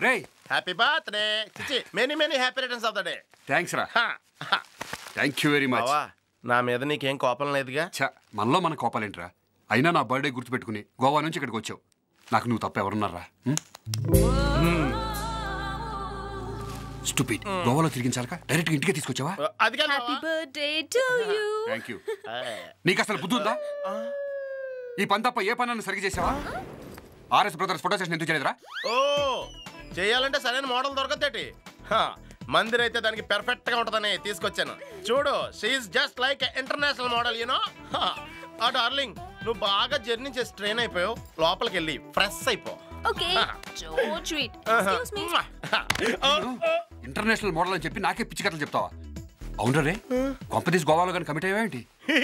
రేయ్ happy birthday many many happy returns of the day thanks రా thank you very much బావా నా మీద నీకేం కోపం లేదుగా ఛ మనలో మన కోపాలేంట్రా అయినా నా బర్త్డే గుర్తుపెట్టుకుని గోవా నుంచి ఇక్కడికి వచ్చావు నాకు నువ్వు తప్ప ఎవరున్నారా స్టూపిడ్ గోవాలో తిరిగించాలక డైరెక్ట్ ఇంటికే తీసుకొచ్చావా అది కాదు happy birthday to you thank you నీకు అసలు బుద్ధి ఉందా ఈ పని తప్ప ఏ పని సరిగ్గా చేసావా ఆర్ఎస్ బ్రదర్స్ ఫోటో సెషన్ ఎందుకు చేయలేదురా ఓ చేయాలంటే సరైన మోడల్ దొరకదేటి మందిర్ అయితే దానికి పెర్ఫెక్ట్ గా ఉంటదని తీసుకొచ్చాను చూడు she just like international model you know ఆ డార్లింగ్ నువ్వు బాగా జర్నీ చేసి ట్రైన్ అయిపోయావు లోపలికి వెళ్ళి ఫ్రెష్ అయిపో okay don't sweet excuse me international model అని చెప్పి నాకే పిచ్చి కథలు చెప్తావా అవునరా రే కొంపతీస్ గోవాలో కానీ కమిట్ అయ్యావేంటి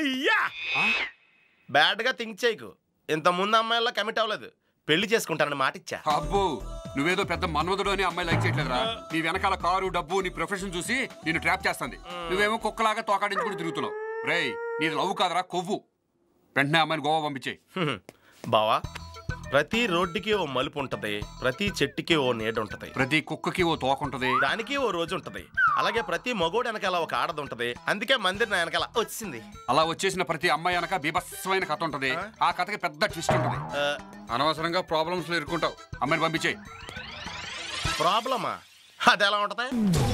బ్యాడ్ గా థింక్ చేయకు ఇంత ముందు అమ్మాయిలా కమిట్ అవ్వలేదు పెళ్లి చేసుకుంటానని మాట ఇచ్చా అబ్బో నువ్వేదో పెద్ద మన్మధుడు అని అమ్మాయి లైక్ చేయట్లేదురా నీ వెనకాల కారు డబ్బు నీ ప్రొఫెషన్ చూసి నిన్ను ట్రాప్ చేస్తుంది నువ్వేమో కుక్కలాగా తోకాడించుకుని తిరుగుతున్నావు రేయ్ నీది లవ్ కాదరా కొవ్వు వెంటనే అమ్మాయిని గోవా పంపించే హ్మ్. బావా ప్రతి రోడ్డుకి ఓ మలుపు ఉంటది ప్రతి చెట్టుకి ఓ నీడ ఉంటది ప్రతి కుక్కకి ఓ తోక ఉంటది దానికి ఓ రోజు ఉంటది అలాగే ప్రతి మగోడు వెనకాల ఒక ఆడది ఉంటది అందుకే మందిర్ నా వెనకాల వచ్చింది అలా వచ్చేసిన ప్రతి అమ్మాయి వెనక బీభత్సమైన కథ ఉంటది ఆ కథకి పెద్ద ట్విస్ట్ ఉంటది ఆ, అనవసరంగా ప్రాబ్లమ్స్ లో ఇరుక్కుంటావు అమ్మాయిని పంపించే ప్రాబ్లమా అది ఎలా ఉంటది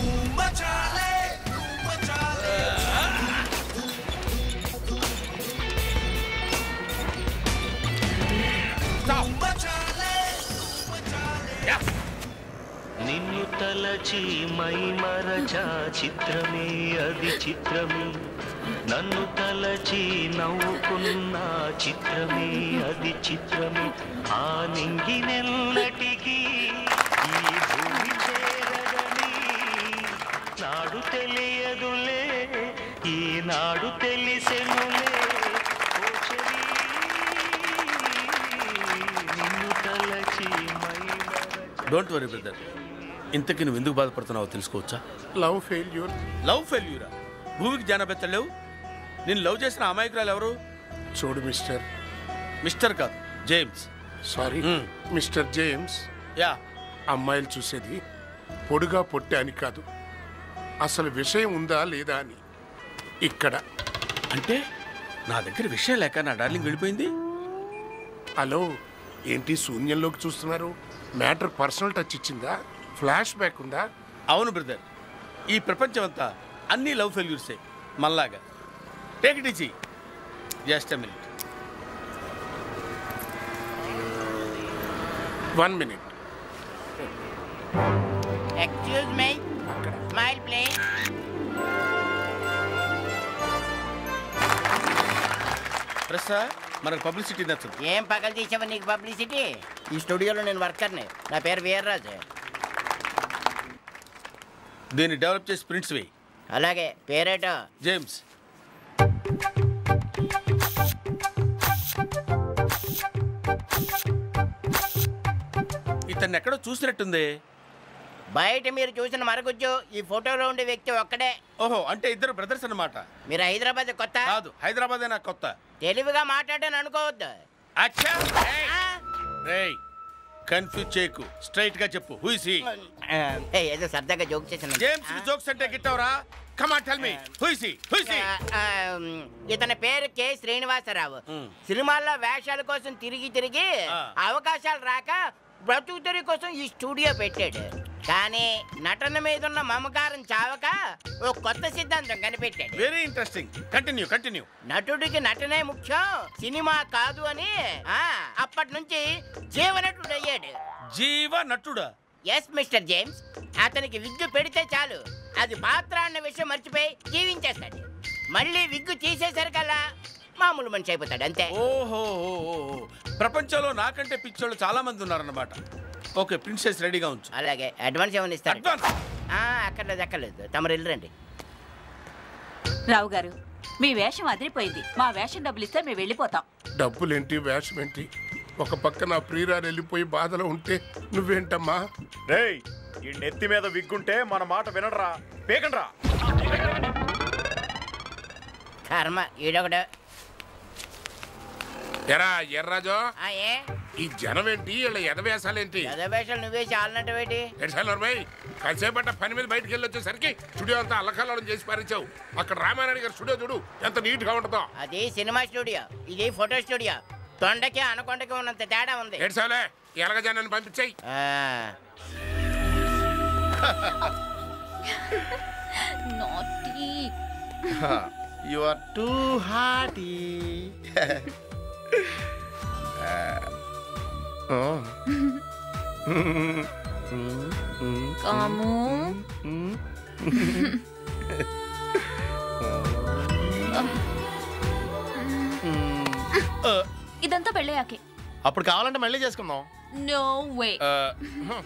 నిన్ను తలచి మై మరచా చిత్రమే అది చిత్రమే నన్ను తలచి నవ్వుకున్న చిత్రమే అది చిత్రమే ఆ నింగినెల్లటికి ఈ భూమి చేరదని నాడు తెలియదులే ఈనాడు తెలిసెనులే ఓ చెలి, నిన్ను తలచి మై మరచా డోంట్ వరీ బ్రదర్ ఇంతకీ నువ్వు ఎందుకు బాధపడుతున్నావో తెలుసుకోవచ్చా లవ్ ఫెయిల్యూర్ లవ్ ఫెయిల్యూరా భూమికి జానబెత్తలేవు నేను లవ్ చేసిన అమాయకురాలు ఎవరు చూడు మిస్టర్ మిస్టర్ కాదు James sorry Hmm. Mister James yeah అమ్మాయిలు చూసేది పొడుగా పొట్టే అని కాదు అసలు విషయం ఉందా లేదా అని ఇక్కడ అంటే నా దగ్గర విషయం లేక నా డార్లింగ్ వెళ్ళిపోయింది హలో ఏంటి శూన్యంలోకి చూస్తున్నారు మ్యాటర్ పర్సనల్ టచ్ ఇచ్చిందా ఫ్లాష్ బ్యాక్ ఉందా అవును బ్రదర్ ఈ ప్రపంచం అంతా అన్ని లవ్ ఫెయిల్యూర్సే మళ్ళాగా take it easy just minute one minute excuse my smile please press మనకు పబ్లిసిటీ నచ్చదు ఏం పగలు తీసావు నీకు పబ్లిసిటీ ఈ స్టూడియోలో నేను వర్కర్ని నా పేరు వీర్రాజు దీన్ని డెవలప్ చేసి ప్రింట్స్ వేయి అలాగే పేరేటో జేమ్స్ ఇతన్ని ఎక్కడో చూసినట్టుంది బయట మీరు చూసిన మరగుజ్జు ఈ ఫోటోలో ఉండే వ్యక్తి ఒక్కడే ఓహో అంటే ఇద్దరు బ్రదర్స్ అన్నమాట మీరు హైదరాబాద్ కొత్త కాదు హైదరాబాదే నాకు కొత్త తెలివిగా మాట్లాడాను అనుకోవద్దు అచ్చా ఆ? రేయ్ కన్ఫ్యూజ్ చేయకు స్ట్రైట్ గా చెప్పు హూ ఇస్ హీ ఏ, ఏదో సరదాగా జోక్ చేసిన జేమ్స్ జోక్స్ అంటే గిట్టవరా come on tell me who is he who is he ఇతని పేరు కె శ్రీనివాసరావు మ్. సినిమాల్లో వేషాల కోసం తిరిగి తిరిగి ఆ. అవకాశాలు రాక బ్రతుకు తెరి కోసం ఈ స్టూడియో పెట్టాడు కానీ నటన మీద ఉన్న మమకారం చావక ఓ కొత్త సిద్ధాంతం కనిపెట్టాడు వెరీ ఇంట్రెస్టింగ్ కంటిన్యూ కంటిన్యూ నటుడికి నటనే ముఖ్యం సినిమా కాదు అని ఆ అప్పటి నుంచి జీవనటుడు అయ్యాడు జీవ నటుడా ఎస్ మిస్టర్ జేమ్స్ అతనికి విగ్గు పెడితే చాలు అది పాత్ర అన్న విషయం మర్చిపోయి జీవించేస్తాడు మళ్ళీ విగ్గు తీసేసరికల్లా మామూలు మనిషి అయిపోతాడు అంతే ఓహో ఓ, ఓ, ఓ. ప్రపంచంలో నాకంటే పిచ్చోళ్ళు చాలా మంది ఉన్నారన్నమాట ఓకే ప్రిన్సెస్ రెడీగా ఉంచు అలాగే అడ్వాన్స్ ఏమైనా ఇస్తారు అడ్వాన్స్ ఆ, అక్కర్లేదు అక్కర్లేదు తమరు వెళ్ళరండి రావు గారు మీ వేషం అదిరిపోయింది మా వేషం డబ్బులు ఇస్తే మేము వెళ్ళిపోతాం డబ్బులేంటి వేషం ఏంటి ఒక పక్క నా ప్రియురాలు వెళ్ళిపోయి బాధలో ఉంటే నువ్వేంటమ్మా రేయ్ ఈ నెత్తి మీద విగ్గుంటే మన మాట వినడరా పేకండ్రా కర్మ ఈడొకడు ఎరా ఎర్రాజో ఆ, ఏ ఈ జనం ఏంటి వీళ్ళ ఎదవేశాలేంటి వేషాలు నువ్వే చాలనంటవేటి ఎడ్సాలర్మయ్ కాసేపట్ట పని మీద బయటికి వెళ్ళి వచ్చేసరికి స్టూడియో అంతా అల్లకల్లోలం చేసి పారించావు అక్కడ రామారాయణ గారి స్టూడియో చూడు ఎంత నీట్ గా ఉంటుందో అది సినిమా స్టూడియో ఇది ఫోటో స్టూడియో తొండకి అనకొండకి ఉన్నంత తేడా ఉంది ఏడ్సాలే ఎలాగ జనాన్ని పంపించాయి ఆ, Naughty. You are too hearty కాము ఇదంతా పెళ్ళయ్యాకే అప్పుడు కావాలంటే మళ్ళీ చేసుకుందాం నో వే ఆ,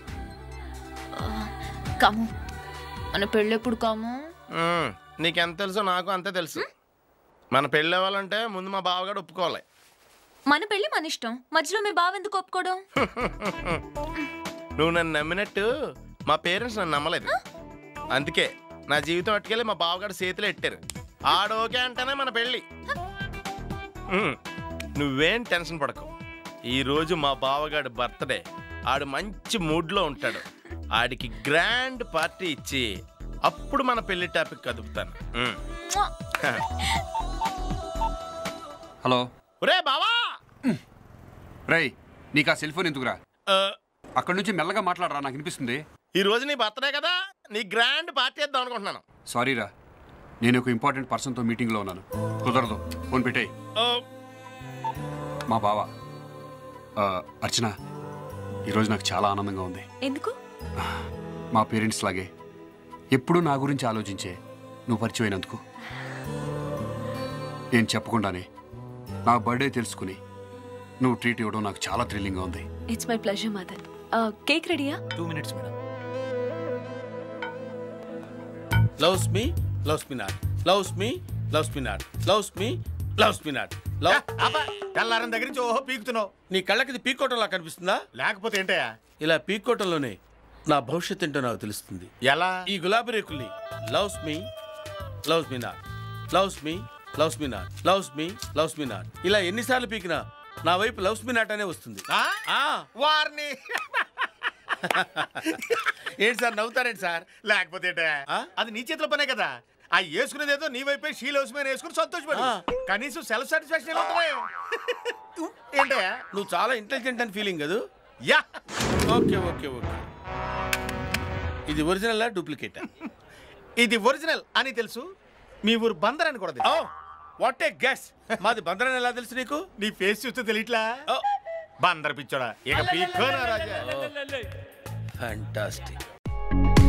కాము మన పెళ్ళెప్పుడు కాము మ్మ్. నీకెంత తెలుసో నాకు అంతే తెలుసు మన పెళ్ళి అవ్వాలంటే ముందు మా బావగాడు ఒప్పుకోవాలి మన పెళ్ళి మన ఇష్టం మధ్యలో మీ బావ ఎందుకు ఒప్పుకోవడం నువ్వు నన్ను నమ్మినట్టు మా పేరెంట్స్ నన్ను నమ్మలేదు అందుకే నా జీవితం అట్టుకెళ్ళి మా బావగాడు చేతిలో ఎట్టారు ఆడోకే అంటేనే మన పెళ్ళి మ్మ్. నువ్వేం టెన్షన్ పడకు ఈ రోజు మా బావగాడు బర్త్డే ఆడు మంచి మూడ్లో ఉంటాడు ఆడికి గ్రాండ్ పార్టీ ఇచ్చి అప్పుడు మన పెళ్లి టాపిక్ కదుపుతాను మ్మ్. హలో ఒరే బావా రేయ్ నీకు ఆ సెల్ ఫోన్ ఎందుకురా ఆ, అక్కడి నుంచి మెల్లగా మాట్లాడరా నాకు వినిపిస్తుంది ఈ రోజు నీ బర్త్డే కదా నీ గ్రాండ్ పార్టీ ఇద్దాం అనుకుంటున్నాను సారీరా నేను ఒక ఇంపార్టెంట్ పర్సన్తో మీటింగ్లో ఉన్నాను కుదరదు ఫోన్ పెట్టేయ్ ఆ, మా బావ ఆ, అర్చన ఈరోజు నాకు చాలా ఆనందంగా ఉంది ఎందుకు మా పేరెంట్స్ లాగే ఎప్పుడూ నా గురించి ఆలోచించే నువ్వు పరిచయం అయినందుకు నేను చెప్పకుండానే నా బర్త్డే తెలుసుకుని నువ్వు ట్రీట్ ఇవ్వడం నాకు చాలా థ్రిల్లింగ్గా ఉంది it's my pleasure mother cake రెడీయా two minutes madam loves me loves me not loves me loves me not loves me loves me not love తెల్లారం దగ్గర నుంచి ఓహో పీకుతున్నావు నీ కళ్ళకి పీకోవటంలా కనిపిస్తుందా లేకపోతే ఏంటయ్యా ఇలా పీకోవటంలోనే నా భవిష్యత్ ఏంటో నాకు తెలుస్తుంది ఎలా ఈ గులాబీ రేకుల్ని loves me loves me not loves me loves me not loves me loves me not ఇలా ఎన్నిసార్లు పీకినా నా వైపు లవ్స్ మీ నాట్ అనే వస్తుంది ఆ? ఆ, వారిని ఏంటి సార్ నవ్వుతారేంటి సార్ లేకపోతే ఏంటయ్యా ఆ? అది నీ చేతిలో పనే కదా ఆ వేసుకునేది ఏదో నీ వైపే షీల్ హౌస్మేన్ వేసుకుని సంతోషపడు ఆ. కనీసం సెల్ఫ్ సాటిస్ఫాక్షన్ ఎలా ఉంటుందా ఏంటయ్యా నువ్వు చాలా ఇంటెలిజెంట్ అని ఫీలింగ్ కదా యా ఓకే ఓకే ఓకే ఇది ఒరిజినల్ డూప్లికేట్ ఇది ఒరిజినల్ అని తెలుసు మీ ఊరు బందర్ అని కూడా తెలుసు. వాట్ ఏ గెస్ మాది బందరని ఎలా తెలుసు నీకు నీ ఫేస్ చూస్తే తెలియట్లా ఓ బందర్ పిచ్చోడా ఇక పీక్కోనా రాజా ఫ్యాంటాస్టిక్